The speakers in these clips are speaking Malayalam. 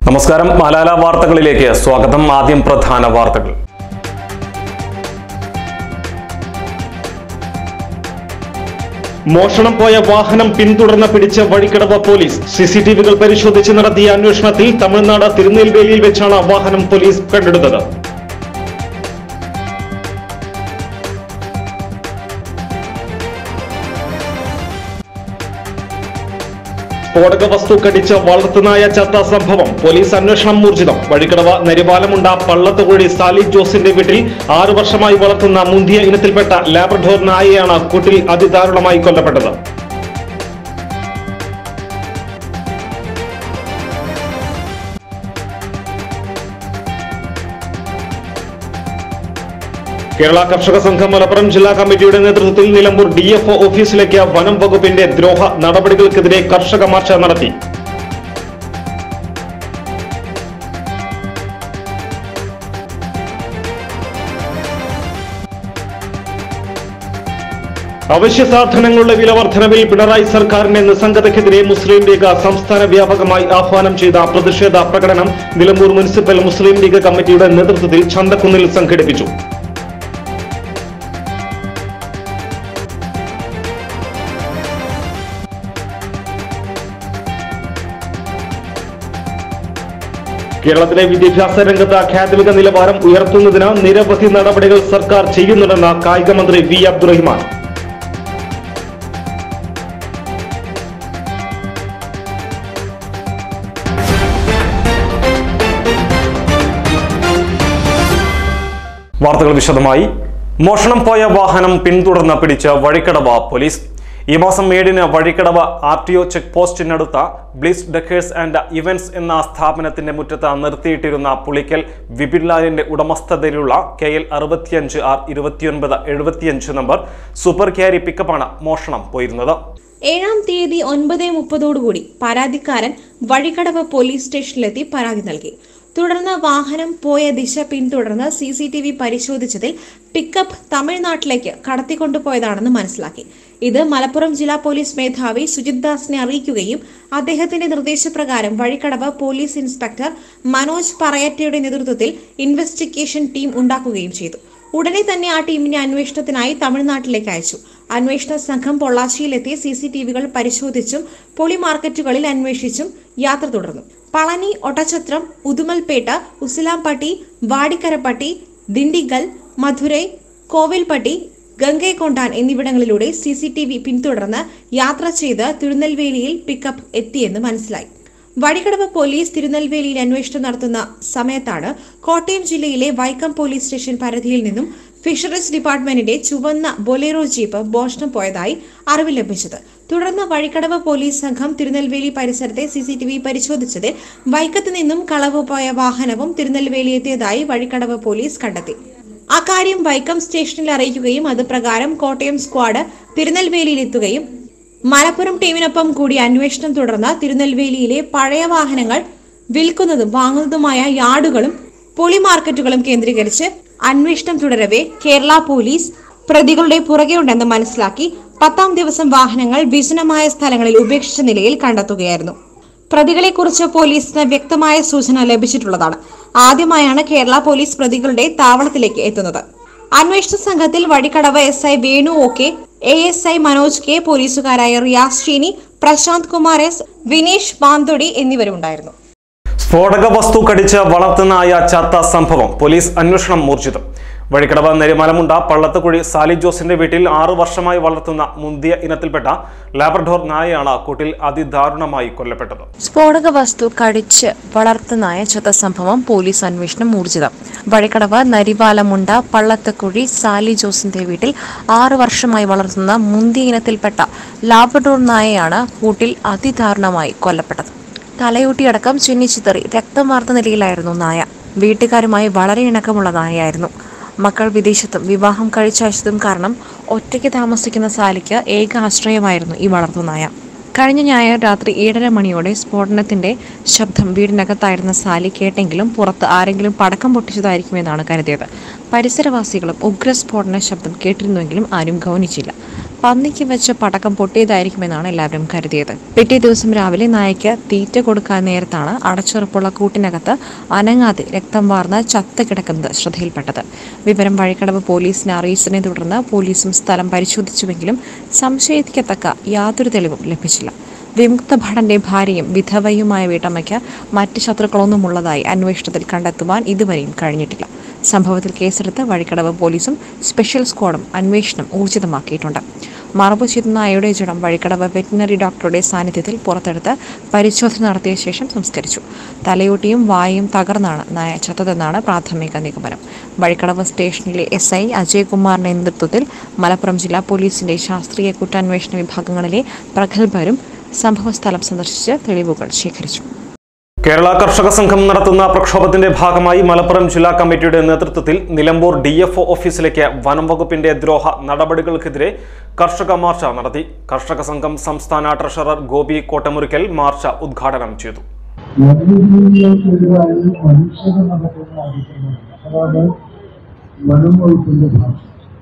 നമസ്കാരം മലാല വാർത്തകളിലേക്ക് സ്വാഗതം ആദ്യം പ്രധാന വാർത്തകൾ മോഷണം പോയ വാഹനം പിന്തുടർന്ന് പിടിച്ച വഴിക്കടവ് പോലീസ് സിസിടിവികൾ പരിശോധിച്ച് നടത്തിയ അന്വേഷണത്തിൽ തമിഴ്നാട് തിരുനെൽവേലിയിൽ വെച്ചാണ് വാഹനം പോലീസ് കണ്ടെടുത്തത് സ്ഫോടക വസ്തു കടിച്ച് വളർത്തുനായ ചത്ത സംഭവം പോലീസ് അന്വേഷണം ഊർജിതം വഴിക്കടവ് നരിവാലമുണ്ട പള്ളത്തുകുഴി സാലി ജോസിന്റെ വീട്ടിൽ ആറു വർഷമായി വളർത്തുന്ന മുന്തിയ ഇനത്തിൽപ്പെട്ട ലാബ്രഡോർ നായയാണ് കൂട്ടിൽ അതിദാരുണമായി കൊല്ലപ്പെട്ടത് കേരള കർഷക സംഘം മലപ്പുറം ജില്ലാ കമ്മിറ്റിയുടെ നേതൃത്വത്തിൽ നിലമ്പൂർ ഡി എഫ് ഓഫീസിലേക്ക് വനം വകുപ്പിന്റെ ദ്രോഹ നടപടികൾക്കെതിരെ കർഷക മാർച്ച് നടത്തി അവശ്യ സാധനങ്ങളുടെ വില വർധനവിൽ പിണറായി സർക്കാരിന്റെ നിസ്സംഗതയ്ക്കെതിരെ മുസ്ലിം ലീഗ് സംസ്ഥാന വ്യാപകമായി ആഹ്വാനം ചെയ്ത പ്രതിഷേധ പ്രകടനം നിലമ്പൂർ മുനിസിപ്പൽ മുസ്ലിം ലീഗ് കമ്മിറ്റിയുടെ നേതൃത്വത്തിൽ ചന്തക്കുന്നിൽ സംഘടിപ്പിച്ചു കേരളത്തിലെ വിദ്യാഭ്യാസ രംഗത്ത് അക്കാദമിക നിലവാരം ഉയർത്തുന്നതിന് നിരവധി നടപടികൾ സർക്കാർ ചെയ്യുന്നുണ്ടെന്ന് കായിക മന്ത്രി വി അബ്ദുറഹിമാൻ വാർത്തകൾ വിശദമായി മോഷണം പോയ വാഹനം പിന്തുടർന്ന് പിടിച്ച വഴിക്കടവ പോലീസ് ഈ മാസം ഏഴിന് Vazhikkadavu R T O check പോസ്റ്റിനടുത്ത ബ്ലിസ് ഡെക്കേഴ്സ് ആൻഡ് ഇവന്റ്സ് എന്ന സ്ഥാപനത്തിന്റെ മുറ്റത്ത് നിർത്തിയിട്ടിരുന്ന പുളിക്കൽ വിപിൻലാലിന്റെ ഉടമസ്ഥതയിലുള്ള കെ എൽ അറുപത്തിയഞ്ച് ആർ ഇരുപത്തിയൊൻപത് എഴുപത്തിയഞ്ച് നമ്പർ സൂപ്പർ ക്യാരി പിക്കപ്പാണ് മോഷണം പോയിരുന്നത് ഏഴാം തീയതി ഒൻപത് മുപ്പതോടുകൂടി പരാതിക്കാരൻ വഴിക്കടവ് പോലീസ് സ്റ്റേഷനിലെത്തി പരാതി നൽകി തുടർന്ന് വാഹനം പോയ ദിശ പിന്തുടർന്ന് സി സി ടി വി പരിശോധിച്ചതിൽ പിക്കപ്പ് തമിഴ്നാട്ടിലേക്ക് കടത്തിക്കൊണ്ടുപോയതാണെന്ന് മനസ്സിലാക്കി ഇത് മലപ്പുറം ജില്ലാ പോലീസ് മേധാവി സുജിത് ദാസിനെ അറിയിക്കുകയും അദ്ദേഹത്തിന്റെ നിർദ്ദേശപ്രകാരം വഴിക്കടവ് പോലീസ് ഇൻസ്പെക്ടർ മനോജ് പറയറ്റയുടെ നേതൃത്വത്തിൽ ഇൻവെസ്റ്റിഗേഷൻ ടീം ഉണ്ടാക്കുകയും ചെയ്തു ഉടനെ തന്നെ ആ ടീമിനെ അന്വേഷണത്തിനായി തമിഴ്നാട്ടിലേക്ക് അയച്ചു അന്വേഷണ സംഘം പൊള്ളാച്ചിയിലെത്തി സി സി ടി വികൾ പരിശോധിച്ചും പൊളി മാർക്കറ്റുകളിൽ അന്വേഷിച്ചും യാത്ര തുടർന്നു പളനി ഒട്ടച്ചത്രം ഉദുമൽപേട്ട ഉസിലാംപട്ടി വാടിക്കരപ്പട്ടി ദിണ്ടിഗൽ മധുരൈ കോവിൽപട്ടി ഗംഗൈകൊണ്ടാൻ എന്നിവിടങ്ങളിലൂടെ സി സി ടി വി പിന്തുടർന്ന് യാത്ര ചെയ്ത് തിരുനെൽവേലിയിൽ പിക്കപ്പ് എത്തിയെന്ന് മനസ്സിലായി വഴിക്കടവ് പോലീസ് തിരുനെൽവേലിയിൽ അന്വേഷണം നടത്തുന്ന സമയത്താണ് കോട്ടയം ജില്ലയിലെ വൈക്കം പോലീസ് സ്റ്റേഷൻ പരിധിയിൽ നിന്നും ഫിഷറീസ് ഡിപ്പാർട്ട്മെന്റിന്റെ ചുവന്ന ബൊലേറോ ജീപ്പ് മോഷണം പോയതായി അറിവ് ലഭിച്ചത് തുടർന്ന് വഴിക്കടവ് പോലീസ് സംഘം തിരുനെൽവേലി പരിസരത്തെ സി സി ടി വി പരിശോധിച്ചതിൽ വൈക്കത്ത് നിന്നും കളവ് പോയ വാഹനവും തിരുനെൽവേലി എത്തിയതായി വഴിക്കടവ് പോലീസ് കണ്ടെത്തി അക്കാര്യം വൈക്കം സ്റ്റേഷനിൽ അറിയിക്കുകയും അത് പ്രകാരം കോട്ടയം സ്ക്വാഡ് തിരുനെൽവേലിയിലെത്തുകയും മലപ്പുറം ടീമിനൊപ്പം കൂടി അന്വേഷണം തുടർന്ന് തിരുനെൽവേലിയിലെ പഴയ വാഹനങ്ങൾ വിൽക്കുന്നതും വാങ്ങുന്നതുമായ യാർഡുകളും പൊളി മാർക്കറ്റുകളും കേന്ദ്രീകരിച്ച് അന്വേഷണം തുടരവെ കേരള പോലീസ് പ്രതികളുടെ പുറകെയുണ്ടെന്ന് മനസ്സിലാക്കി പത്താം ദിവസം വാഹനങ്ങൾ വിജനമായ സ്ഥലങ്ങളിൽ ഉപേക്ഷിച്ച നിലയിൽ കണ്ടെത്തുകയായിരുന്നു പ്രതികളെക്കുറിച്ച് പോലീസിന് വ്യക്തമായ സൂചന ലഭിച്ചിട്ടുള്ളതാണ് ആദ്യമായാണ് കേരള പോലീസ് പ്രതികളുടെ താവളത്തിലേക്ക് എത്തുന്നത് അന്വേഷണ സംഘത്തിൽ Vazhikkadavu S I Venu O K A S I Manoj K പോലീസുകാരായ റിയാസ് ചീനി പ്രശാന്ത് കുമാർ എസ് വിനേഷ് മാന്തൊടി എന്നിവരുണ്ടായിരുന്നു സ്ഫോടക വസ്തു കടിച്ച് വളർത്തുനായ ചത്ത സംഭവം പോലീസ് അന്വേഷണം ഊർജിതം വഴിക്കടവ് നെരിമലമുണ്ട പള്ളത്തുകുഴി സാലി ജോസിന്റെ വീട്ടിൽ ആറു വർഷമായി വളർത്തുന്ന മുന്തിയ ഇനത്തിൽപ്പെട്ട ലാബ്രഡോർ നായയാണ് കൂട്ടിൽ അതിദാരുണമായി കൊല്ലപ്പെട്ടത് സ്ഫോടക വസ്തു കടിച്ച് വളർത്തുനായ ചത്ത സംഭവം പോലീസ് അന്വേഷണം ഊർജിതം വഴിക്കടവ് നരിവാലമുണ്ട പള്ളത്തക്കുഴി സാലി ജോസിന്റെ വീട്ടിൽ ആറു വർഷമായി വളർത്തുന്ന മുന്തിയ ഇനത്തിൽപ്പെട്ട ലാബ്രഡോർ നായയാണ് കൂട്ടിൽ അതിദാരുണമായി കൊല്ലപ്പെട്ടത് തലയൂട്ടിയടക്കം ചിന്നിച്ചിതറി രക്തം വാർത്ത നിലയിലായിരുന്നു നായ വീട്ടുകാരുമായി വളരെ ഇണക്കമുള്ള നായയായിരുന്നു മക്കൾ വിദേശത്തും വിവാഹം കഴിച്ചയച്ചതും കാരണം ഒറ്റയ്ക്ക് താമസിക്കുന്ന സാലിക്ക് ഏക ആശ്രയമായിരുന്നു ഈ വളർത്തുനായ കഴിഞ്ഞ ഞായർ രാത്രി ഏഴര മണിയോടെ സ്ഫോടനത്തിന്റെ ശബ്ദം വീടിനകത്തായിരുന്ന സാലി കേട്ടെങ്കിലും പുറത്ത് ആരെങ്കിലും പടക്കം പൊട്ടിച്ചതായിരിക്കുമെന്നാണ് കരുതിയത് പരിസരവാസികളും ഉഗ്രസ്ഫോടന ശബ്ദം കേട്ടിരുന്നുവെങ്കിലും ആരും ഗൗനിച്ചില്ല പന്നിക്ക് വെച്ച് പടക്കം പൊട്ടിയതായിരിക്കുമെന്നാണ് എല്ലാവരും കരുതിയത് പിറ്റേ ദിവസം രാവിലെ നായയ്ക്ക് തീറ്റ കൊടുക്കാൻ നേരത്താണ് അടച്ചുറപ്പുള്ള കൂട്ടിനകത്ത് അനങ്ങാതെ രക്തം വാർന്ന് ചത്ത് കിടക്കുന്നത് ശ്രദ്ധയിൽപ്പെട്ടത് വിവരം വഴിക്കടവ് പോലീസിനെ അറിയിച്ചതിനെ തുടർന്ന് പോലീസും സ്ഥലം പരിശോധിച്ചുവെങ്കിലും സംശയിക്കത്തക്ക യാതൊരു തെളിവും ലഭിച്ചില്ല വിമുക്ത ഭടന്റെ ഭാര്യയും വിധവയുമായ വീട്ടമ്മയ്ക്ക് മറ്റ് ശത്രുക്കളൊന്നും ഉള്ളതായി അന്വേഷണത്തിൽ കണ്ടെത്തുവാൻ ഇതുവരെയും കഴിഞ്ഞിട്ടില്ല സംഭവത്തിൽ കേസെടുത്ത് വഴിക്കടവ് പോലീസും സ്പെഷ്യൽ സ്ക്വാഡും അന്വേഷണം ഊർജിതമാക്കിയിട്ടുണ്ട് മറവ് ചെയ്ത നായയുടെ ജഡം വഴിക്കടവ് വെറ്റിനറി ഡോക്ടറുടെ സാന്നിധ്യത്തിൽ പുറത്തെടുത്ത് പരിശോധന നടത്തിയ ശേഷം സംസ്കരിച്ചു തലയോട്ടിയും വായയും തകർന്നാണ് നായ ചത്തതെന്നാണ് പ്രാഥമിക നിഗമനം വഴിക്കടവ് സ്റ്റേഷനിലെ എസ് ഐ അജയ്കുമാറിന്റെ നേതൃത്വത്തിൽ മലപ്പുറം ജില്ലാ പോലീസിന്റെ ശാസ്ത്രീയ കുറ്റാന്വേഷണ വിഭാഗങ്ങളിലെ പ്രഗത്ഭരും സംഭവസ്ഥലം സന്ദർശിച്ച് തെളിവുകൾ ശേഖരിച്ചു കേരള കർഷക സംഘം നടത്തുന്ന പ്രക്ഷോഭത്തിന്റെ ഭാഗമായി മലപ്പുറം ജില്ലാ കമ്മിറ്റിയുടെ നേതൃത്വത്തിൽ നിലമ്പൂർ ഡി എഫ് ഓഫീസിലേക്ക് വനം വകുപ്പിന്റെ ദ്രോഹ നടപടികൾക്കെതിരെ കർഷക മാർച്ച നടത്തി കർഷക സംഘം സംസ്ഥാന ട്രഷറർ ഗോപി കോട്ടമുറിക്കൽ മാർച്ച ഉദ്ഘാടനം ചെയ്തു വന്യജീവികൾക്കെതിരായി മനുഷ്യന് നടക്കുന്ന അതിക്രമം അതാണ് വനം വകുപ്പിന്റെ ഭാഷ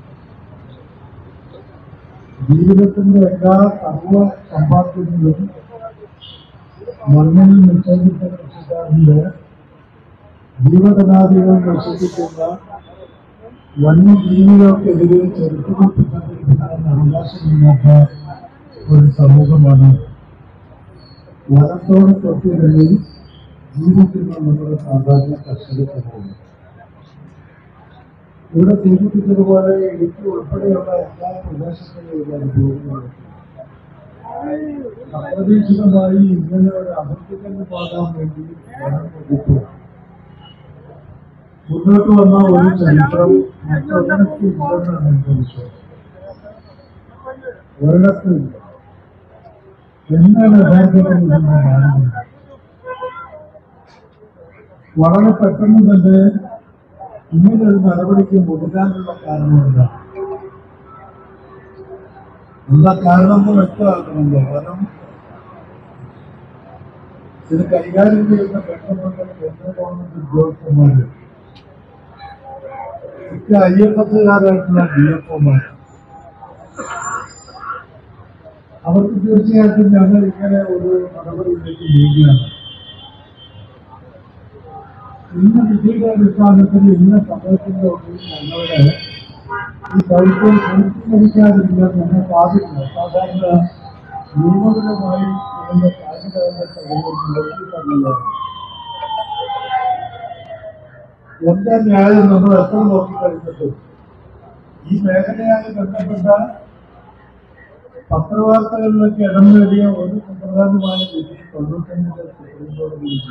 ജീവിതത്തിന്റെ എല്ലാ സർവ സമ്പാദ്യങ്ങളും മണ്ണിൽ നിക്ഷേപിച്ച കൃഷിക്കാരന്റെ ജീവകലാദികൾ നശിപ്പിക്കുന്ന വന്യജീവികൾക്കെതിരെ ചെറുത്തുകൊണ്ടിരിക്കാൻ അവകാശമില്ലാത്ത ഒരു സമൂഹമാണ് വനത്തോട് തൊട്ടിരളിൽ ജീവിക്കുന്ന നമ്മുടെ സാധാരണ കർഷക സമൂഹം ഇവിടെ സൂചിപ്പിച്ചതുപോലെ ഇടുക്കി ഉൾപ്പെടെയുള്ള എല്ലാ പ്രദേശങ്ങളിലും ഇത് അനുഭവങ്ങളുണ്ട് അപ്രതീക്ഷിതമായി ഇങ്ങനെ ഒരു അഭിവൃദ്ധിക്ക് പോകാൻ വേണ്ടി വനം വകുപ്പ് മുന്നോട്ട് വന്ന ഒരു ചരിത്രം മറ്റൊരിടത്തും ഇല്ലെന്നാണ് എന്റെ വിശ്വാസം ഒരിടത്തും ഇല്ല എന്താണ് യഥാർത്ഥത്തിൽ ഇതിന്റെ കാരണം വളരെ പെട്ടെന്ന് തന്നെ ഇങ്ങനൊരു നടപടിക്ക് മുതിരാനുള്ള കാരണമില്ല എന്താ കാരണം എന്ന് വ്യക്തമാക്കണമല്ലോ വനം ഇത് കൈകാര്യം ചെയ്യുന്ന ഘട്ടമുണ്ട് കേന്ദ്ര ഗവൺമെന്റ് ഉദ്യോഗസ്ഥന്മാര് ഒക്കെ ഐ എഫ് എസുകാരായിട്ടുള്ള ഡി എഫ് ഒമാർ അവർക്ക് തീർച്ചയായിട്ടും ഞങ്ങൾ ഇങ്ങനെ ഒരു നടപടിയിലേക്ക് നീങ്ങുകയാണ് ഇന്ന വിധിയുടെ അടിസ്ഥാനത്തിൽ ഇന്ന സമയത്തിന്റെ ഉള്ളിൽ ഞങ്ങളുടെ ഈ ദൗത്യം പൂർത്തീകരിക്കാതില്ല ഞങ്ങൾ പാടില്ല സാധാരണ നിയമപരമായി ഇതിന്റെ കാര്യകാരണ നോക്കിക്കാണുന്നതാണ് എന്താ ന്യായം നമ്മൾ എത്ര നോക്കിക്കഴിഞ്ഞിട്ടും ഈ മേഖലയായി ബന്ധപ്പെട്ട പത്രവാർത്തകളിലൊക്കെ ഇടം നേടിയ ഒരു സുപ്രധാനമായ വിധി തൊണ്ണൂറ്റഞ്ചിലെ സുപ്രീം കോടതി വിധി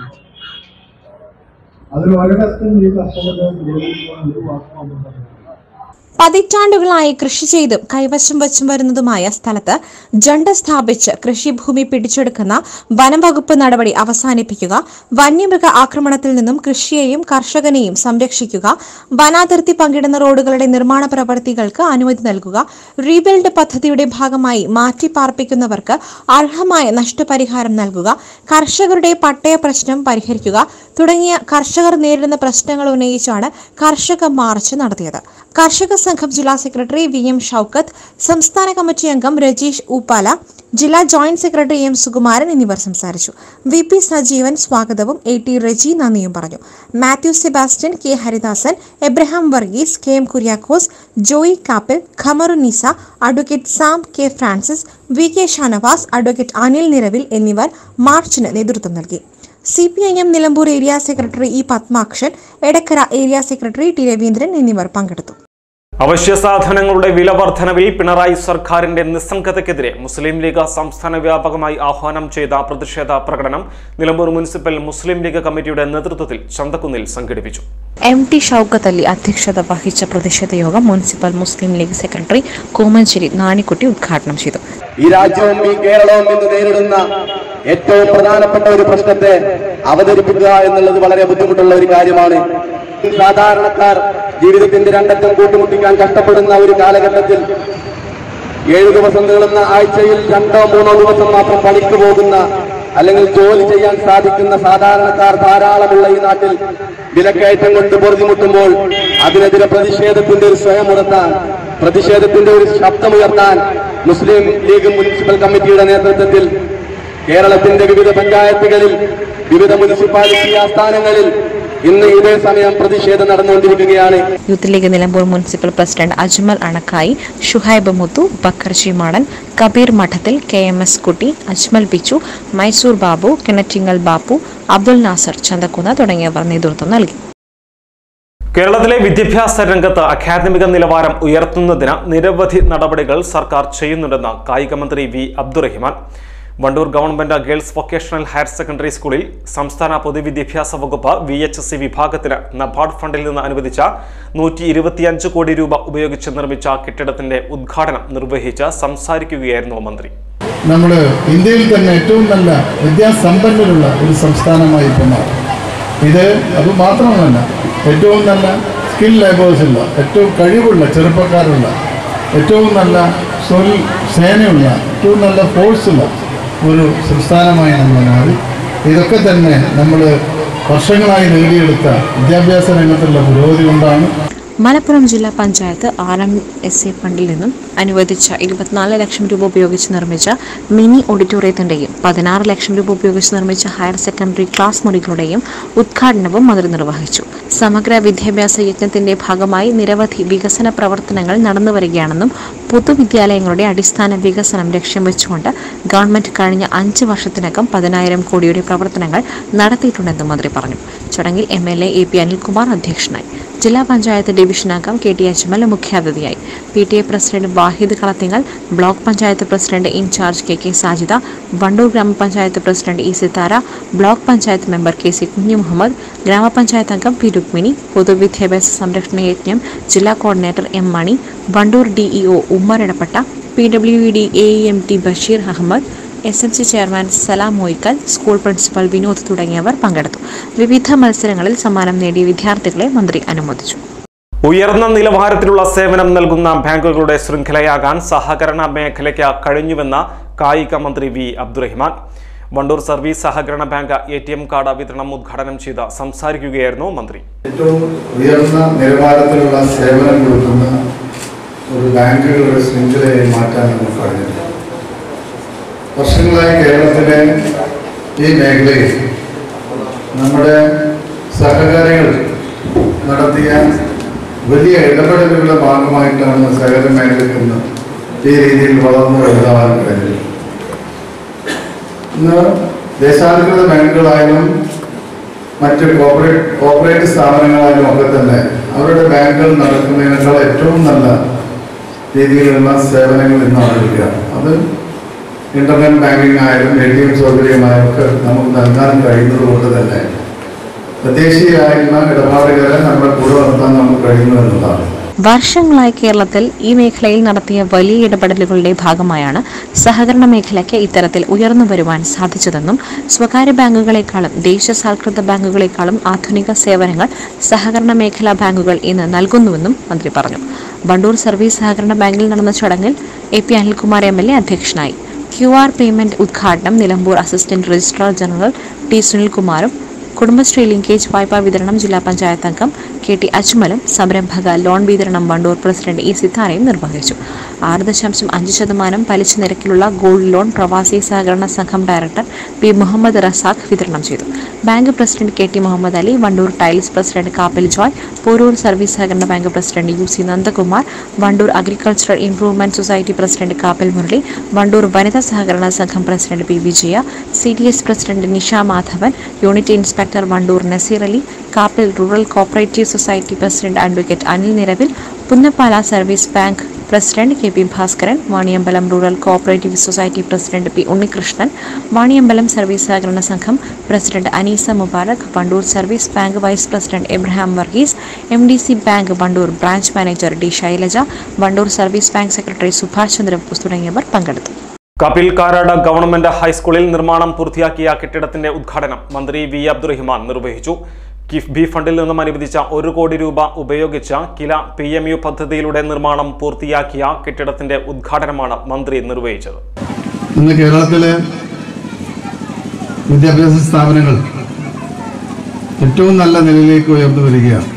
അതിൽ ഒരിടത്തും ഈ കർഷകരെ വിരോധിക്കുവാൻ ഒരു വാക്കുവാനും പറഞ്ഞില്ല പതിറ്റാണ്ടുകളായി കൃഷി ചെയ്തും കൈവശം വച്ചും വരുന്നതുമായ സ്ഥലത്ത് ജണ്ട സ്ഥാപിച്ച് കൃഷിഭൂമി പിടിച്ചെടുക്കുന്ന വനംവകുപ്പ് നടപടി അവസാനിപ്പിക്കുക വന്യമൃഗ ആക്രമണത്തിൽ നിന്നും കൃഷിയെയും കർഷകനെയും സംരക്ഷിക്കുക വനാതിർത്തി പങ്കിടുന്ന റോഡുകളുടെ നിർമ്മാണ പ്രവൃത്തികൾക്ക് അനുമതി നൽകുക റീബിൽഡ് പദ്ധതിയുടെ ഭാഗമായി മാറ്റിപ്പാർപ്പിക്കുന്നവർക്ക് അർഹമായ നഷ്ടപരിഹാരം നൽകുക കർഷകരുടെ പട്ടയ പ്രശ്നം പരിഹരിക്കുക തുടങ്ങിയ കർഷകർ നേരിടുന്ന പ്രശ്നങ്ങൾ ഉന്നയിച്ചാണ് കർഷക മാർച്ച് നടത്തിയത് കർഷക സംഘം ജില്ലാ സെക്രട്ടറി വി എം ഷൌക്കത്ത് സംസ്ഥാന കമ്മിറ്റി അംഗം രജീഷ് ഊപ്പാല ജില്ലാ ജോയിന്റ് സെക്രട്ടറി എം സുകുമാരൻ എന്നിവർ സംസാരിച്ചു വി പി സജീവൻ സ്വാഗതവും എ ടി റെജി നന്ദിയും പറഞ്ഞു Mathew Sebastian K Haridasan Abraham Varghese K M Kuriakose Joy Kappil Khamarunisa advocate Sam K Francis V K Shanavas advocate Anil Niravil എന്നിവർ മാർച്ചിന് നേതൃത്വം നൽകി C P I M Nilambur area secretary E Padmakshan Edakkara area secretary T Raveendran എന്നിവർ പങ്കെടുത്തു അവശ്യ സാധനങ്ങളുടെ വില വർധനവിൽ പിണറായി സർക്കാരിന്റെ നിസ്സംഗതയ്ക്കെതിരെ മുസ്ലിം ലീഗ് സംസ്ഥാന വ്യാപകമായി ആഹ്വാനം ചെയ്ത പ്രതിഷേധ പ്രകടനം നിലമ്പൂർ മുനിസിപ്പൽ മുസ്ലിം ലീഗ് കമ്മിറ്റിയുടെ നേതൃത്വത്തിൽ ചന്തക്കുന്നിൽ സംഘടിപ്പിച്ചു എം ടി ഷൌക്കത്ത് അലി അധ്യക്ഷത വഹിച്ച പ്രതിഷേധ യോഗം മുനിസിപ്പൽ മുസ്ലിം ലീഗ് സെക്രട്ടറി കോമഞ്ചേരി നാണിക്കുട്ടി ഉദ്ഘാടനം ചെയ്തു ഈ രാജ്യവും ഈ കേരളവും ഇന്ന് നേരിടുന്ന ഏറ്റവും പ്രധാനപ്പെട്ട ഒരു പ്രശ്നത്തെ അവതരിപ്പിക്കുക എന്നുള്ളത് വളരെ ബുദ്ധിമുട്ടുള്ള ഒരു കാര്യമാണ് സാധാരണക്കാർ ജീവിതത്തിന്റെ രണ്ടറ്റം കൂട്ടിമുട്ടിക്കാൻ കഷ്ടപ്പെടുന്ന ഒരു കാലഘട്ടത്തിൽ ഏഴു ദിവസം നീളുന്ന ആഴ്ചയിൽ രണ്ടോ മൂന്നോ ദിവസം മാത്രം പണിക്ക് പോകുന്ന അല്ലെങ്കിൽ ജോലി ചെയ്യാൻ സാധിക്കുന്ന സാധാരണക്കാർ ധാരാളമുള്ള ഈ നാട്ടിൽ വിലക്കയറ്റം കൊണ്ട് പൊറുതിമുട്ടുമ്പോൾ അതിനെതിരെ പ്രതിഷേധത്തിന്റെ ഒരു സ്വയം ഉണർത്താൻ പ്രതിഷേധത്തിന്റെ ഒരു ശബ്ദമുയർത്താൻ മുസ്ലിം ലീഗ് മുനിസിപ്പൽ കമ്മിറ്റിയുടെ നേതൃത്വത്തിൽ കേരളത്തിന്റെ വിവിധ പഞ്ചായത്തുകളിൽ വിവിധ മുനിസിപ്പാലിറ്റി ആസ്ഥാനങ്ങളിൽ ഇന്ന് ഇതേ സമയം പ്രതിഷേധം നടന്നുകൊണ്ടിരിക്കുകയാണ് youth League Nilambur municipal president Ajmal Anakkayi Shuhaib Muthu Bakkarji Madan Kabeer Madathil K M S കുട്ടി അജ്മൽ ബിച്ചു മൈസൂർ ബാബു കിണറ്റിങ്ങൽ ബാപ്പു അബ്ദുൽ നാസർ ചന്തക്കുന്ന് തുടങ്ങിയവർ നേതൃത്വം നൽകി കേരളത്തിലെ വിദ്യാഭ്യാസ രംഗത്ത് അക്കാദമിക നിലവാരം ഉയർത്തുന്നതിന് നിരവധി നടപടികൾ സർക്കാർ ചെയ്യുന്നുണ്ടെന്ന് കായിക മന്ത്രി V Abdurahiman Wandoor government girls vocational higher secondary സ്കൂളിൽ സംസ്ഥാന പൊതുവിദ്യാഭ്യാസ വകുപ്പ് വി എച്ച് എസ് സി വിഭാഗത്തിന് നബാർഡ് ഫണ്ടിൽ നിന്ന് അനുവദിച്ച നൂറ്റി ഇരുപത്തിയഞ്ച് കോടി രൂപ ഉപയോഗിച്ച് നിർമ്മിച്ച കെട്ടിടത്തിന്റെ ഉദ്ഘാടനം നിർവഹിച്ച് സംസാരിക്കുകയായിരുന്നു മന്ത്രി നമ്മൾ ഇന്ത്യയിൽ തന്നെ ഏറ്റവും നല്ല വിദ്യാസമ്പന്നരുള്ള ഒരു സംസ്ഥാനമായി ഇപ്പോൾ മാറും ഇത് അത് മാത്രമല്ല ഏറ്റവും നല്ല സ്കിൽ ലേബേഴ്സ് ഉള്ള ഏറ്റവും കഴിവുള്ള ചെറുപ്പക്കാരുള്ള ഏറ്റവും നല്ല തൊഴിൽ സേനയുള്ള ഏറ്റവും നല്ല ഫോഴ്സുള്ള ഒരു സംസ്ഥാനമായി നമ്മൾ മാറി ഇതൊക്കെ തന്നെ നമ്മൾ വർഷങ്ങളായി നേടിയെടുത്ത വിദ്യാഭ്യാസ രംഗത്തുള്ള പുരോഗതി കൊണ്ടാണ് മലപ്പുറം ജില്ലാ panchayat R M S A ഫണ്ടിൽ നിന്നും അനുവദിച്ച ഇരുപത്തിനാല് ലക്ഷം രൂപ ഉപയോഗിച്ച് നിർമ്മിച്ച മിനി ഓഡിറ്റോറിയത്തിന്റെയും പതിനാറ് ലക്ഷം രൂപ ഉപയോഗിച്ച് നിർമ്മിച്ച ഹയർ സെക്കൻഡറി ക്ലാസ് മുറികളുടെയും ഉദ്ഘാടനവും മന്ത്രി നിർവഹിച്ചു സമഗ്ര വിദ്യാഭ്യാസ യജ്ഞത്തിന്റെ ഭാഗമായി നിരവധി വികസന പ്രവർത്തനങ്ങൾ നടന്നു വരികയാണെന്നും പൊതുവിദ്യാലയങ്ങളുടെ അടിസ്ഥാന വികസനം ലക്ഷ്യം വെച്ചുകൊണ്ട് ഗവൺമെന്റ് കഴിഞ്ഞ അഞ്ച് വർഷത്തിനകം പതിനായിരം കോടിയുടെ പ്രവർത്തനങ്ങൾ നടത്തിയിട്ടുണ്ടെന്നും മന്ത്രി പറഞ്ഞു ചടങ്ങിൽ M L A A P Anilkumar അധ്യക്ഷനായി ജില്ലാ പഞ്ചായത്ത് ഡിവിഷൻ അംഗം കെ ടി അജ്മൽ മുഖ്യാതിഥിയായി P T A president Wahid Kalathingal block panchayat president incharge K K Sajida Wandoor grama panchayat president E Sithara block panchayat member K C Kunju Muhammad ഗ്രാമപഞ്ചായത്ത് അംഗം പി രുക്മിണി പൊതുവിദ്യാഭ്യാസ സംരക്ഷണ യജ്ഞം ജില്ലാ coordinator M Mani Wandoor D E O Ummer ഇടപെട്ട P W D A M T Basheer Ahammed S M C chairman Salam Moykkal school principal Vinod തുടങ്ങിയവർ പങ്കെടുത്തു വിവിധ മത്സരങ്ങളിൽ സമ്മാനം നേടിയ വിദ്യാർത്ഥികളെ മന്ത്രി അനുമോദിച്ചു ഉയർന്ന നിലവാരത്തിലുള്ള സേവനം നൽകുന്ന ബാങ്കുകളുടെ ശൃംഖലയാകാൻ സഹകരണ മേഖലയ്ക്ക് കഴിഞ്ഞുവെന്ന കായിക മന്ത്രി വി അബ്ദുറഹിമാൻ വണ്ടൂർ സർവീസ് സഹകരണ bank A T M card വിതരണം ഉദ്ഘാടനം ചെയ്ത് സംസാരിക്കുകയായിരുന്നു മന്ത്രി ഏറ്റവും ഉയർന്ന നിലവാരത്തിലുള്ള സേവനം കൊടുക്കുന്ന ഒരു ബാങ്കുകളുടെ ശൃംഖലയായി മാറ്റാൻ നമുക്ക് കഴിഞ്ഞിട്ടുണ്ട് വർഷങ്ങളായി കേരളത്തിലെ ഈ മേഖലയിൽ നമ്മുടെ സഹകാരികൾ നടത്തിയ വലിയ ഇടപെടലുകളുടെ ഭാഗമായിട്ടാണ് സഹകരണ മേഖലയ്ക്ക് ഇന്ന് ഈ രീതിയിൽ വളർന്നു വലുതാവാൻ കഴിഞ്ഞത് ഇന്ന് ദേശാധികൃത ബാങ്കുകളായാലും മറ്റ് കോർപ്പറേറ്റ് കോർപ്പറേറ്റ് സ്ഥാപനങ്ങളായാലും ഒക്കെ തന്നെ അവരുടെ ബാങ്കുകൾ നടക്കുന്നതിനേക്കാൾ ഏറ്റവും നല്ല രീതിയിലുള്ള സേവനങ്ങൾ ഇന്ന് നൽകുകയാണ് അത് ഇന്റർനെറ്റ് ബാങ്കിങ് ആയാലും എ ടി എം സൗകര്യമായാലും ഒക്കെ നമുക്ക് നൽകാൻ കഴിയുന്നത് കൊണ്ട് തന്നെ തദ്ദേശീയരായിരുന്ന ഇടപാടുകാരെ നമ്മുടെ കൂടെ നിർത്താൻ നമുക്ക് കഴിയുന്നു എന്നതാണ് വർഷങ്ങളായി കേരളത്തിൽ ഈ മേഖലയിൽ നടത്തിയ വലിയ ഇടപെടലുകളുടെ ഭാഗമായാണ് സഹകരണ മേഖലയ്ക്ക് ഇത്തരത്തിൽ ഉയർന്നു വരുവാൻ സാധിച്ചതെന്നും സ്വകാര്യ ബാങ്കുകളെക്കാളും ദേശസാൽകൃത ബാങ്കുകളെക്കാളും ആധുനിക സേവനങ്ങൾ സഹകരണ മേഖലാ ബാങ്കുകൾ ഇന്ന് നൽകുന്നുവെന്നും മന്ത്രി പറഞ്ഞു വണ്ടൂർ സർവീസ് സഹകരണ ബാങ്കിൽ നടന്ന ചടങ്ങിൽ A P Anilkumar M L A അധ്യക്ഷനായി ക്യു ആർ പേയ്മെന്റ് ഉദ്ഘാടനം Nilambur assistant registrar general T സുനിൽകുമാറും കുടുംബശ്രീ ലിങ്കേജ് വായ്പാ വിതരണം ജില്ലാ പഞ്ചായത്ത് അംഗം കെ ടി അജ്മലും സംരംഭക ലോൺ വിതരണം വണ്ടൂർ പ്രസിഡന്റ് ഇ സിത്താരയും നിർവഹിച്ചു ആറ് ദശാംശം അഞ്ച് ശതമാനം പലിശ നിരക്കിലുള്ള ഗോൾഡ് ലോൺ പ്രവാസി സഹകരണ സംഘം ഡയറക്ടർ പി മുഹമ്മദ് റസാഖ് വിതരണം ചെയ്തു bank president K T Muhammad Ali Wandoor tiles president Kappil Joy Poroor service സഹകരണ bank president U C Nandakumar Wandoor agricultural improvement society president Kappil Murali Wandoor വനിതാ സഹകരണ സംഘം president P Vijaya C D S president Nisha Madhavan unit inspector Wandoor Nasir Ali Kappil rural cooperative society president advocate Anil Niravil Punnappala service bank president K P Bhaskaran Vaniyambalam rural cooperative society president P Unnikrishnan Vaniyambalam service സഹകരണ സംഘം president Aneesa Mubarak Wandoor service bank vice president Abraham Varghese M D C bank Wandoor branch manager D Shailaja Wandoor service bank secretary Subhash Chandrabose തുടങ്ങിയവർ പങ്കെടുത്തു കപിൽ കാരാട് ഗവൺമെന്റ് ഹൈസ്കൂളിൽ നിർമ്മാണം പൂർത്തിയാക്കിയ കെട്ടിടത്തിന്റെ ഉദ്ഘാടനം മന്ത്രി വി അബ്ദുറഹിമാൻ നിർവഹിച്ചു കിഫ്ബി ഫണ്ടിൽ നിന്നും അനുവദിച്ച ഒരു കോടി രൂപ ഉപയോഗിച്ച് കില പി എം യു പദ്ധതിയിലൂടെ നിർമ്മാണം പൂർത്തിയാക്കിയ കെട്ടിടത്തിന്റെ ഉദ്ഘാടനമാണ് മന്ത്രി നിർവഹിച്ചത് ഇന്ന് കേരളത്തിലെ വിദ്യാഭ്യാസ സ്ഥാപനങ്ങൾ ഏറ്റവും നല്ല നിലയിലേക്ക് ഉയർന്നു വരികയാണ്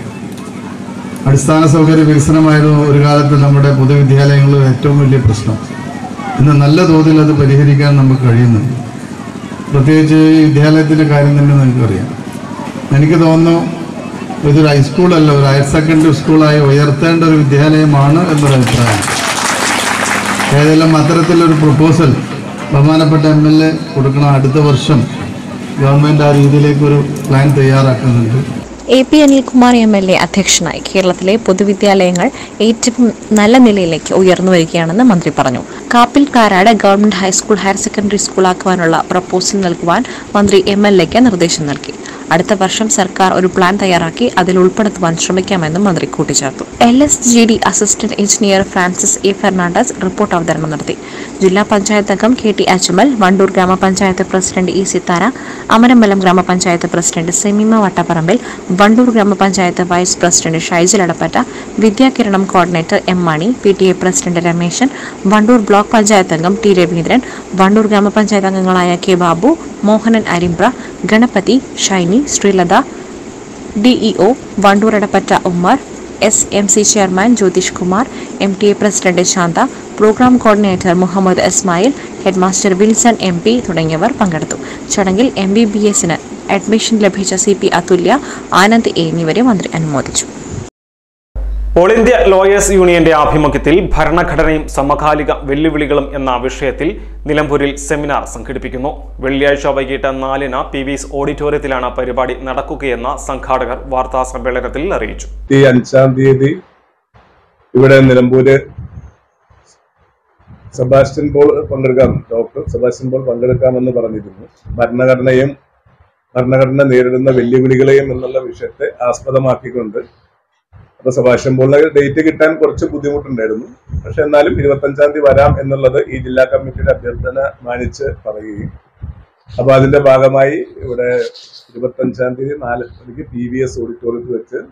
അടിസ്ഥാന സൗകര്യ വികസനമായിരുന്നു ഒരു കാലത്ത് നമ്മുടെ പൊതുവിദ്യാലയങ്ങളിൽ ഏറ്റവും വലിയ പ്രശ്നം ഇന്ന് നല്ല തോതിൽ അത് പരിഹരിക്കാൻ നമുക്ക് കഴിയുന്നുണ്ട് പ്രത്യേകിച്ച് ഈ വിദ്യാലയത്തിൻ്റെ കാര്യം തന്നെ നിങ്ങൾക്കറിയാം എനിക്ക് തോന്നുന്നു ഇതൊരു ഹൈസ്കൂളല്ല ഒരു ഹയർ സെക്കൻഡറി സ്കൂളായി ഉയർത്തേണ്ട ഒരു വിദ്യാലയമാണ് എന്നൊരു അഭിപ്രായം ഏതെല്ലാം അത്തരത്തിലൊരു പ്രപ്പോസൽ ബഹുമാനപ്പെട്ട എം എൽ എ കൊടുക്കണം അടുത്ത വർഷം ഗവൺമെൻറ് ആ രീതിയിലേക്ക് ഒരു പ്ലാൻ തയ്യാറാക്കുന്നുണ്ട് A P Anilkumar M L A അധ്യക്ഷനായി കേരളത്തിലെ പൊതുവിദ്യാലയങ്ങൾ ഏറ്റവും നല്ല നിലയിലേക്ക് ഉയർന്നു വരികയാണെന്ന് മന്ത്രി പറഞ്ഞു Kappil Karad government high school higher secondary സ്കൂളാക്കുവാനുള്ള പ്രപ്പോസൽ നൽകുവാൻ മന്ത്രി എം എൽ എക്ക് നിർദ്ദേശം നൽകി അടുത്ത വർഷം സർക്കാർ ഒരു പ്ലാൻ തയ്യാറാക്കി അതിൽ ഉൾപ്പെടുത്തുവാൻ ശ്രമിക്കാമെന്നും മന്ത്രി കൂട്ടിച്ചേർത്തു L S G D assistant engineer Francis A Fernandes report അവതരണം നടത്തി ജില്ലാ പഞ്ചായത്ത് അംഗം K T Ajmal Wandoor grama panchayat president E Sithara Amarambalam ഗ്രാമപഞ്ചായത്ത് president സെമീമ Vattaparambil Wandoor grama panchayat vice president Shaijil Adappatta Vidyakiranam coordinator M Mani P T A president Rameshan Wandoor block panchayat അംഗം ടി രവീന്ദ്രൻ വണ്ടൂർ ഗ്രാമപഞ്ചായത്ത് അംഗങ്ങളായ K Babu Mohanan Arimbra Ganapathi Shiny Sreelatha D E O Wandoor Edappatta Ummer S M C chairman Jyothish Kumar M T A president Shantha program coordinator Muhammad Ismail headmaster Wilson M P തുടങ്ങിയവർ പങ്കെടുത്തു ചടങ്ങിൽ എം ബി ബി എസിന് അഡ്മിഷൻ ലഭിച്ച C P Athulya Anand A എന്നിവരെ മന്ത്രി അനുമോദിച്ചു ഓൾ ഇന്ത്യ ലോയേഴ്സ് യൂണിയന്റെ ആഭിമുഖ്യത്തിൽ ഭരണഘടനയും സമകാലിക വെല്ലുവിളികളും എന്ന വിഷയത്തിൽ നിലമ്പൂരിൽ സെമിനാർ സംഘടിപ്പിക്കുന്നു വെള്ളിയാഴ്ച വൈകിട്ട് നാലിന് പി വിസ് ഓഡിറ്റോറിയത്തിലാണ് പരിപാടി നടക്കുകയെന്ന് സംഘാടകർ വാർത്താ സമ്മേളനത്തിൽ അറിയിച്ചു ഇരുപത്തി അഞ്ചാം തീയതി ഇവിടെ നിലമ്പൂര് സെബാസ്റ്റ്യൻ പോൾ പങ്കെടുക്കാം ഡോക്ടർ സെബാസ്റ്റ്യൻ പോൾ പങ്കെടുക്കാമെന്ന് പറഞ്ഞിരുന്നു ഭരണഘടനയും ഭരണഘടന നേരിടുന്ന വെല്ലുവിളികളെയും എന്നുള്ള വിഷയത്തെ ആസ്പദമാക്കിക്കൊണ്ട് അപ്പൊ സെബാസ്റ്റ്യൻ പോളിന് ഡേറ്റ് കിട്ടാൻ കുറച്ച് ബുദ്ധിമുട്ടുണ്ടായിരുന്നു പക്ഷെ എന്നാലും ഇരുപത്തഞ്ചാം തീയതി വരാം എന്നുള്ളത് ഈ ജില്ലാ കമ്മിറ്റിയുടെ അഭ്യർത്ഥന മാനിച്ച് പറയുകയും അപ്പൊ അതിന്റെ ഭാഗമായി ഇവിടെ ഇരുപത്തഞ്ചാം തീയതി നാല് മണിക്ക് പി വി എസ് ഓഡിറ്റോറിയത്തിൽ വെച്ച്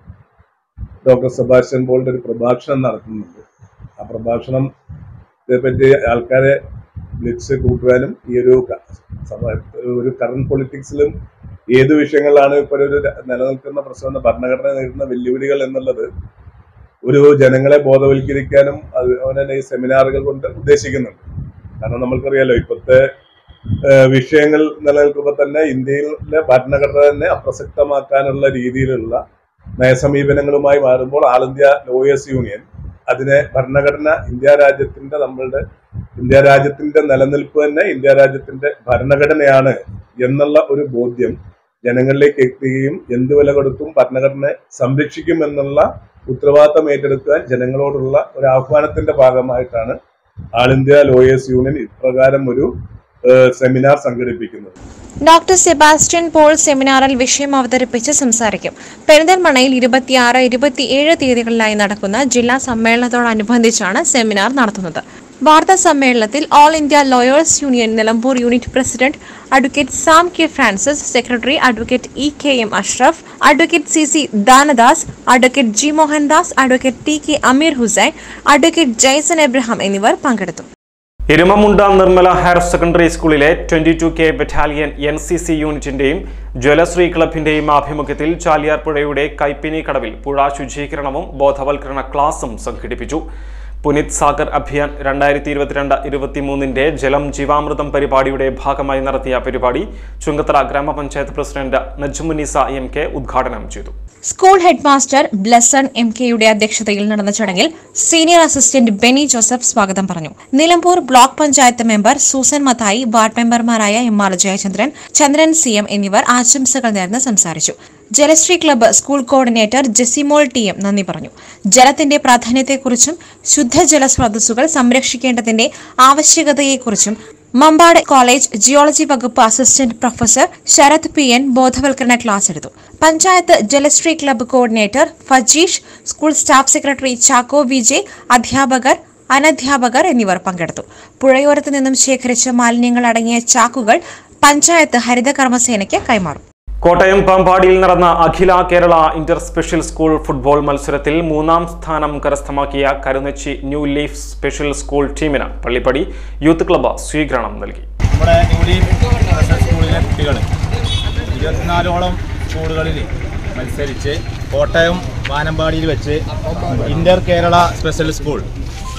ഡോക്ടർ സെബാസ്റ്റ്യൻ പോളിന്റെ ഒരു പ്രഭാഷണം നടത്തുന്നുണ്ട് ആ പ്രഭാഷണം ഇതേപ്പറ്റി ആൾക്കാരെ വിളിച്ച് കൂട്ടുവാനും ഈ ഒരു ക- സമ- ഒരു കറണ്ട് പൊളിറ്റിക്സിലും ഏത് വിഷയങ്ങളിലാണ് ഇപ്പോൾ ഒരു ര- നിലനിൽക്കുന്ന പ്രശ്നം എന്ന ഭരണഘടന നേരിടുന്ന വെല്ലുവിളികൾ എന്നുള്ളത് ഒരു ജനങ്ങളെ ബോധവൽക്കരിക്കാനും അതുപോലെ തന്നെ ഈ സെമിനാറുകൾ കൊണ്ട് ഉദ്ദേശിക്കുന്നുണ്ട് കാരണം നമ്മൾക്കറിയാലോ ഇപ്പോഴത്തെ ഏഹ്, വിഷയങ്ങൾ നിലനിൽക്കുമ്പോൾ തന്നെ ഇന്ത്യയിലെ ഭരണഘടന തന്നെ അപ്രസക്തമാക്കാനുള്ള രീതിയിലുള്ള നയസമീപനങ്ങളുമായി മാറുമ്പോൾ ആൾ ഇന്ത്യ ലോയേഴ്സ് യൂണിയൻ അതിനെ ഭരണഘടന ഇന്ത്യ രാജ്യത്തിന്റെ നമ്മളുടെ ഇന്ത്യ രാജ്യത്തിന്റെ നിലനിൽപ്പ് തന്നെ ഇന്ത്യ രാജ്യത്തിന്റെ ഭരണഘടനയാണ് എന്നുള്ള ഒരു ബോധ്യം ജനങ്ങളിലേക്ക് എത്തുകയും എന്ത് വില കൊടുത്തും ഭരണഘടനയെ സംരക്ഷിക്കും എന്നുള്ള ഉത്തരവാദിത്തം ഏറ്റെടുക്കാൻ ജനങ്ങളോടുള്ള ഒരു ആഹ്വാനത്തിന്റെ ഭാഗമായിട്ടാണ് ആൾ ഇന്ത്യ ലോയേഴ്സ് യൂണിയൻ ഇപ്രകാരം ഒരു ഏഹ്, സെമിനാർ സംഘടിപ്പിക്കുന്നത് ഡോക്ടർ സെബാസ്റ്റ്യൻ പോൾ സെമിനാറിൽ വിഷയം അവതരിപ്പിച്ച് സംസാരിക്കും പെരിന്തൽമണ്ണയിൽ ഇരുപത്തിയാറ് ഇരുപത്തിയേഴ് തീയതികളിലായി നടക്കുന്ന ജില്ലാ സമ്മേളനത്തോടനുബന്ധിച്ചാണ് സെമിനാർ നടത്തുന്നത് വാർത്താ സമ്മേളനത്തിൽ all India lawyers union Nilambur unit president advocate Sam K Francis secretary advocate E K M Ashraf advocate C C Danadas advocate G Mohandas advocate T K Ameer Hussain advocate Jaison Abraham എന്നിവർ പങ്കെടുത്തു എരുമമുണ്ട നിർമ്മല ഹയർ സെക്കൻഡറി സ്കൂളിലെ twenty two K battalion N C C യൂണിറ്റിന്റെയും ജ്വലശ്രീ ക്ലബിന്റെയും ആഭിമുഖ്യത്തിൽ ചാലിയാർ പുഴയുടെ കൈപ്പിനി കടവിൽ പുഴ ശുചീകരണവും ബോധവൽക്കരണ ക്ലാസും സംഘടിപ്പിച്ചു പുനിത് സാഗർ അഭിയാൻ രണ്ടായിരത്തി ഇരുപത്തിരണ്ട് ഇരുപത്തിമൂന്നിന്റെ ജലം ജീവാമൃതം പരിപാടിയുടെ ഭാഗമായി നടത്തിയ പരിപാടി ചുങ്കത്തറ ഗ്രാമപഞ്ചായത്ത് പ്രസിഡന്റ് നജ്മുനിസ എം കെ ഉദ്ഘാടനം ചെയ്തു school head master Blesson M കെയുടെ അധ്യക്ഷതയിൽ നടന്ന ചടങ്ങിൽ സീനിയർ അസിസ്റ്റന്റ് ബെനി ജോസഫ് സ്വാഗതം പറഞ്ഞു Nilambur block panchayat member Susan Mathai ward മെമ്പർമാരായ M R Jayachandran Chandran C M എന്നിവർ ആശംസകൾ നേർന്ന് സംസാരിച്ചു Jalasree club school coordinator Jesimol T M നന്ദി പറഞ്ഞു ജലത്തിന്റെ പ്രാധാന്യത്തെക്കുറിച്ചും ശുദ്ധജല സ്രോതസ്സുകൾ സംരക്ഷിക്കേണ്ടതിന്റെ ആവശ്യകതയെക്കുറിച്ചും മമ്പാട് കോളേജ് ജിയോളജി വകുപ്പ് assistant professor Sarath P N ബോധവൽക്കരണ ക്ലാസ് എടുത്തു panchayat Jalasree club coordinator Fajeesh school staff secretary Chacko Vijay അധ്യാപകർ അനധ്യാപകർ എന്നിവർ പങ്കെടുത്തു പുഴയോരത്ത് നിന്നും ശേഖരിച്ച മാലിന്യങ്ങൾ അടങ്ങിയ ചാക്കുകൾ പഞ്ചായത്ത് ഹരിത കർമ്മസേനയ്ക്ക് കൈമാറും കോട്ടയം പാമ്പാടിയിൽ നടന്ന അഖില Kerala inter special school football മത്സരത്തിൽ മൂന്നാം സ്ഥാനം കരസ്ഥമാക്കിയ Karunachi new leaf special school ടീമിന് പള്ളിപ്പടി യൂത്ത് ക്ലബ്ബ് സ്വീകരണം നൽകി നമ്മുടെ ന്യൂലി സ്പെഷ്യൽ സ്കൂളിലെ കുട്ടികൾ ഇരുപത്തിനാലോളം സ്കൂളുകളിൽ മത്സരിച്ച് കോട്ടയം വാനമ്പാടിയിൽ വെച്ച് ഇന്റർ കേരള സ്പെഷ്യൽ സ്കൂൾ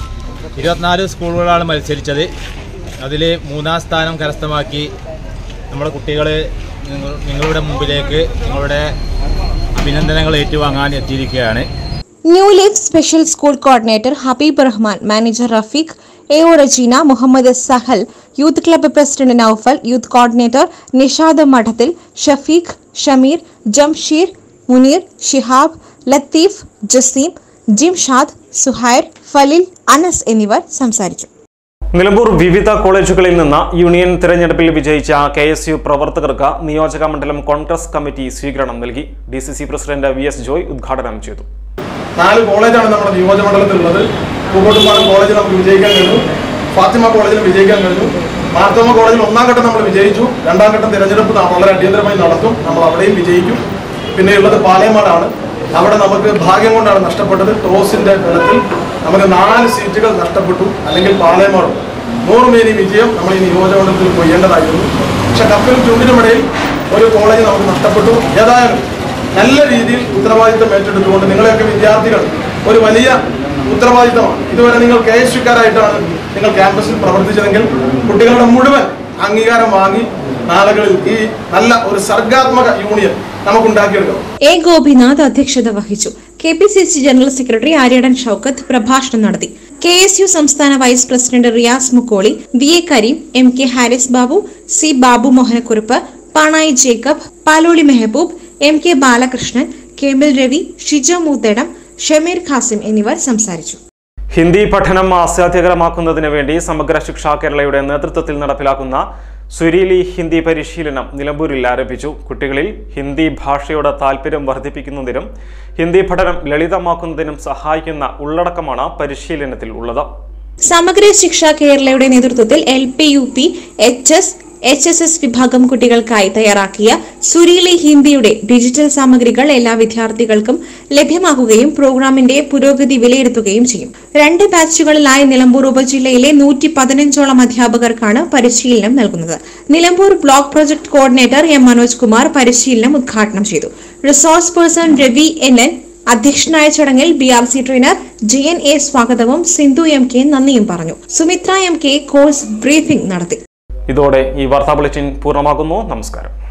ഇരുപത്തിനാല് സ്കൂളുകളാണ് മത്സരിച്ചത് അതിൽ മൂന്നാം സ്ഥാനം കരസ്ഥമാക്കി നമ്മുടെ കുട്ടികൾ നിങ്ങൾ നിങ്ങളുടെ മുമ്പിലേക്ക് നിങ്ങളുടെ അഭിനന്ദനങ്ങൾ ഏറ്റുവാങ്ങാൻ എത്തിയിരിക്കുകയാണ് new leaf special school coordinator Habeeb Rahman manager Rafeeq A O Rajeena Muhammad Sahal youth club president Noufal youth coordinator Nishad Madathil Shafeeq Shameer Jamsheer Muneer Shihab Latheef Jaseem Jimshad Suhair ഫലിൽ Anas എന്നിവർ സംസാരിച്ചു നിലമ്പൂർ വിവിധ കോളേജുകളിൽ നിന്ന് യൂണിയൻ തിരഞ്ഞെടുപ്പിൽ വിജയിച്ച കെ എസ് യു പ്രവർത്തകർക്ക് നിയോജക മണ്ഡലം കോൺഗ്രസ് കമ്മിറ്റി സ്വീകരണം നൽകി D C C president V S Joy ഉദ്ഘാടനം ചെയ്തു നാല് കോളേജാണ് നമ്മുടെ നിയോജകമണ്ഡലത്തിലുള്ളത് പൂക്കോട്ടുംപാടം കോളേജിൽ നമുക്ക് വിജയിക്കാൻ കഴിഞ്ഞു ഫാത്തിമ കോളേജിൽ വിജയിക്കാൻ കഴിഞ്ഞു മാർത്തോമ കോളേജിൽ ഒന്നാം ഘട്ടം നമ്മൾ വിജയിച്ചു രണ്ടാം ഘട്ടം തിരഞ്ഞെടുപ്പ് ന- വളരെ അടിയന്തരമായി നടത്തും നമ്മൾ അവിടെയും വിജയിക്കും പിന്നെയുള്ളത് പാലയമാടാണ് അവിടെ നമുക്ക് ഭാഗ്യം കൊണ്ടാണ് നഷ്ടപ്പെട്ടത് ടോസിന്റെ ബലത്തിൽ നമുക്ക് നാല് സീറ്റുകൾ നഷ്ടപ്പെട്ടു അല്ലെങ്കിൽ പാലയമാടും നൂറ് മേനി വിജയം നമ്മൾ ഈ നിയോജകമണ്ഡലത്തിൽ കൊയ്യേണ്ടതായിരുന്നു പക്ഷെ കപ്പിലും ചുണ്ടിനുമിടയിൽ ഒരു കോളേജ് നമുക്ക് നഷ്ടപ്പെട്ടു ഏതായാലും നല്ല രീതിയിൽ ഉത്തരവാദിത്തം ഏറ്റെടുത്തുകൊണ്ട് നിങ്ങളെയൊക്കെ വിദ്യാർത്ഥികൾ ഒരു വലിയ ഉത്തരവാദിത്തമാണ് ഇതുവരെ നിങ്ങൾ കെ എസ് യുക്കാരായിട്ടാണ് നിങ്ങൾ ക്യാമ്പസിൽ പ്രവർത്തിച്ചതെങ്കിൽ കുട്ടികളുടെ മുഴുവൻ അംഗീകാരം വാങ്ങി നാളുകളിൽ ഈ നല്ല ഒരു സർഗാത്മക യൂണിയൻ നമുക്കുണ്ടാക്കിയെടുക്കണം എ ഗോപിനാഥ് അധ്യക്ഷത വഹിച്ചു K P C C general secretary Aryadan Shoukath പ്രഭാഷണം നടത്തി കെ എസ് യു സംസ്ഥാന vice president Riyas Mukkoli V A Kareem M K Haris Babu C Babu Mohanakurup Panayi Jacob Paloli Mehaboob M K Balakrishnan Kemil Ravi Shijo Moothedam Shameer Khasim എന്നിവർ സംസാരിച്ചു ഹിന്ദി പഠനം ആസ്വാദ്യകരമാക്കുന്നതിന് വേണ്ടി സമഗ്ര ശിക്ഷാ കേരളയുടെ നേതൃത്വത്തിൽ നടപ്പിലാക്കുന്ന സുരീലി ഹിന്ദി പരിശീലനം നിലമ്പൂരിൽ ആരംഭിച്ചു കുട്ടികളിൽ ഹിന്ദി ഭാഷയുടെ താല്പര്യം വർദ്ധിപ്പിക്കുന്നതിനും ഹിന്ദി പഠനം ലളിതമാക്കുന്നതിനും സഹായിക്കുന്ന ഉള്ളടക്കമാണ് പരിശീലനത്തിൽ ഉള്ളത് സമഗ്ര ശിക്ഷ കേരളയുടെ നേതൃത്വത്തിൽ L P U P H S H S S വിഭാഗം കുട്ടികൾക്കായി തയ്യാറാക്കിയ സുരീലി ഹിന്ദിയുടെ ഡിജിറ്റൽ സാമഗ്രികൾ എല്ലാ വിദ്യാർത്ഥികൾക്കും ലഭ്യമാക്കുകയും പ്രോഗ്രാമിന്റെ പുരോഗതി വിലയിരുത്തുകയും ചെയ്യും രണ്ട് ബാച്ചുകളിലായി നിലമ്പൂർ ഉപജില്ലയിലെ നൂറ്റി പതിനഞ്ചോളം അധ്യാപകർക്കാണ് പരിശീലനം നൽകുന്നത് Nilambur block project coordinator M Manoj Kumar പരിശീലനം ഉദ്ഘാടനം ചെയ്തു resource person Ravi N N അധ്യക്ഷനായ ചടങ്ങിൽ B R C trainer G N A സ്വാഗതവും സിന്ധു എം കെ നന്ദിയും പറഞ്ഞു Sumithra M K course briefing നടത്തി ഇതോടെ ഈ വാർത്താ ബുള്ളറ്റിൻ പൂർണ്ണമാകുന്നു നമസ്കാരം